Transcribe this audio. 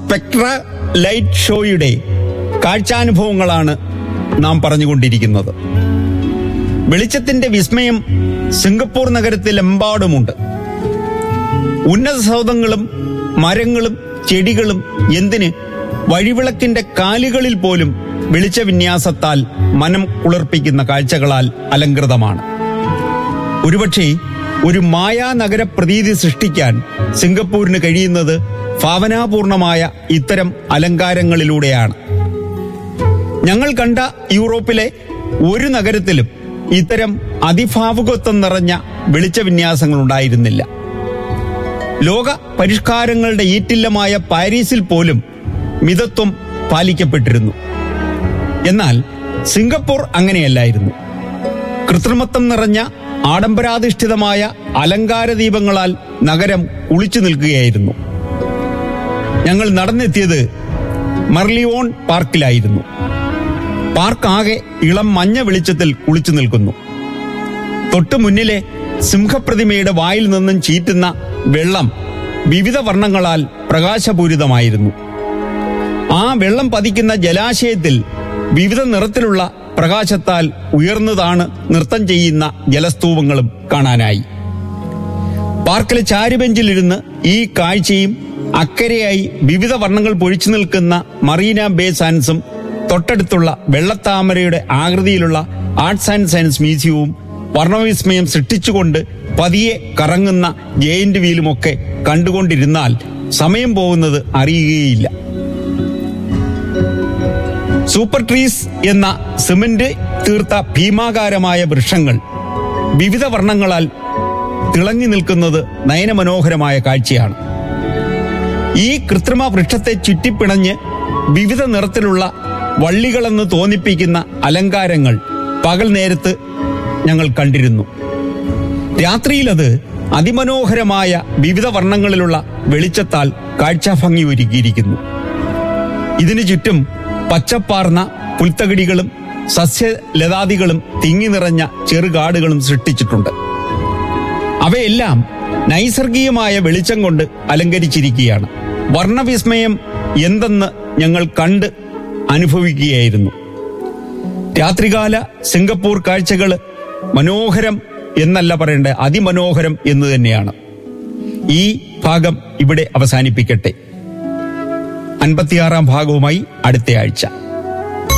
Spectra light ഷോയുടെ കാഴ്ചാനുഭവങ്ങളാണ് നാം പറഞ്ഞുകൊണ്ടിരിക്കുന്നത് വെളിച്ചത്തിന്റെ വിസ്മയം സിംഗപ്പൂർ നഗരത്തിലെമ്പാടുമുണ്ട് ഉന്നത സൗധങ്ങളും മരങ്ങളും ചെടികളും എന്തിന് വഴിവിളക്കിന്റെ കാലുകളിൽ പോലും വെളിച്ചവിന്യാസത്താൽ മനം കുളിർപ്പിക്കുന്ന കാഴ്ചകളാൽ അലങ്കൃതമാണ് ഒരുപക്ഷെ ഒരു മായാനഗര പ്രതീതി സൃഷ്ടിക്കാൻ സിംഗപ്പൂരിന് കഴിയുന്നത് ഭാവനാപൂർണമായ ഇത്തരം അലങ്കാരങ്ങളിലൂടെയാണ് ഞങ്ങൾ കണ്ട യൂറോപ്പിലെ ഒരു നഗരത്തിലും ഇത്തരം അതിഭാവുകത്വം നിറഞ്ഞ വെളിച്ചവിന്യാസങ്ങൾ ഉണ്ടായിരുന്നില്ല ലോക പരിഷ്കാരങ്ങളുടെ ഈറ്റില്ലമായ പാരീസിൽ പോലും മിതത്വം പാലിക്കപ്പെട്ടിരുന്നു എന്നാൽ സിംഗപ്പൂർ അങ്ങനെയല്ലായിരുന്നു കൃത്രിമത്വം നിറഞ്ഞ ആഡംബരാധിഷ്ഠിതമായ അലങ്കാര ദീപങ്ങളാൽ നഗരം കുളിച്ചു നിൽക്കുകയായിരുന്നു ഞങ്ങൾ നടന്നെത്തിയത് മർലിയോൺ പാർക്കിലായിരുന്നു പാർക്ക് ആകെ ഇളം മഞ്ഞ വെളിച്ചത്തിൽ കുളിച്ചു നിൽക്കുന്നു തൊട്ടു മുന്നിലെ സിംഹപ്രതിമയുടെ വായിൽ നിന്നും ചീറ്റുന്ന വെള്ളം വിവിധ വർണ്ണങ്ങളാൽ പ്രകാശപൂരിതമായിരുന്നു ആ വെള്ളം പതിക്കുന്ന ജലാശയത്തിൽ വിവിധ നിറത്തിലുള്ള പ്രകാശത്താൽ ഉയർന്നതാണ് നൃത്തം ചെയ്യുന്ന ജലസ്തൂപങ്ങളും കാണാനായി പാർക്കിലെ ചാരുബെഞ്ചിലിരുന്ന് ഈ കാഴ്ചയും അക്കരെയായി വിവിധ വർണ്ണങ്ങൾ പൊഴിച്ചു നിൽക്കുന്ന മറീന ബേ സാൻസും തൊട്ടടുത്തുള്ള വെള്ളത്താമരയുടെ ആകൃതിയിലുള്ള ആർട്സ് ആൻഡ് സയൻസ് മ്യൂസിയവും വർണ്ണവിസ്മയം സൃഷ്ടിച്ചുകൊണ്ട് പതിയെ കറങ്ങുന്ന ജയന്റ് വീലുമൊക്കെ കണ്ടുകൊണ്ടിരുന്നാൽ സമയം പോകുന്നത് അറിയുകയില്ല സൂപ്പർ ട്രീസ് എന്ന സിമന്റ് തീർത്ത ഭീമാകാരമായ വൃക്ഷങ്ങൾ വിവിധ വർണ്ണങ്ങളാൽ തിളങ്ങി നിൽക്കുന്നത് നയനമനോഹരമായ കാഴ്ചയാണ് ഈ കൃത്രിമ വൃക്ഷത്തെ ചുറ്റിപ്പിണഞ്ഞ് വിവിധ നിറത്തിലുള്ള വള്ളികളെന്ന് തോന്നിപ്പിക്കുന്ന അലങ്കാരങ്ങൾ പകൽ നേരത്ത് ഞങ്ങൾ കണ്ടിരുന്നു രാത്രിയിലത് അതിമനോഹരമായ വിവിധ വർണ്ണങ്ങളിലുള്ള വെളിച്ചത്താൽ കാഴ്ചാഭംഗി ഒരുക്കിയിരിക്കുന്നു ഇതിനു ചുറ്റും പച്ചപ്പാർന്ന പുൽത്തകിടികളും സസ്യലതാദികളും തിങ്ങി നിറഞ്ഞ ചെറുകാടുകളും സൃഷ്ടിച്ചിട്ടുണ്ട് അവയെല്ലാം നൈസർഗികമായ വെളിച്ചം കൊണ്ട് അലങ്കരിച്ചിരിക്കുകയാണ് വർണ്ണവിസ്മയം എന്തെന്ന് ഞങ്ങൾ കണ്ട് അനുഭവിക്കുകയായിരുന്നു രാത്രികാല സിംഗപ്പൂർ കാഴ്ചകൾ മനോഹരം എന്നല്ല പറയേണ്ടത് അതിമനോഹരം എന്ന് തന്നെയാണ് ഈ ഭാഗം ഇവിടെ അവസാനിപ്പിക്കട്ടെ അൻപത്തിയാറാം ഭാഗവുമായി അടുത്ത ആഴ്ച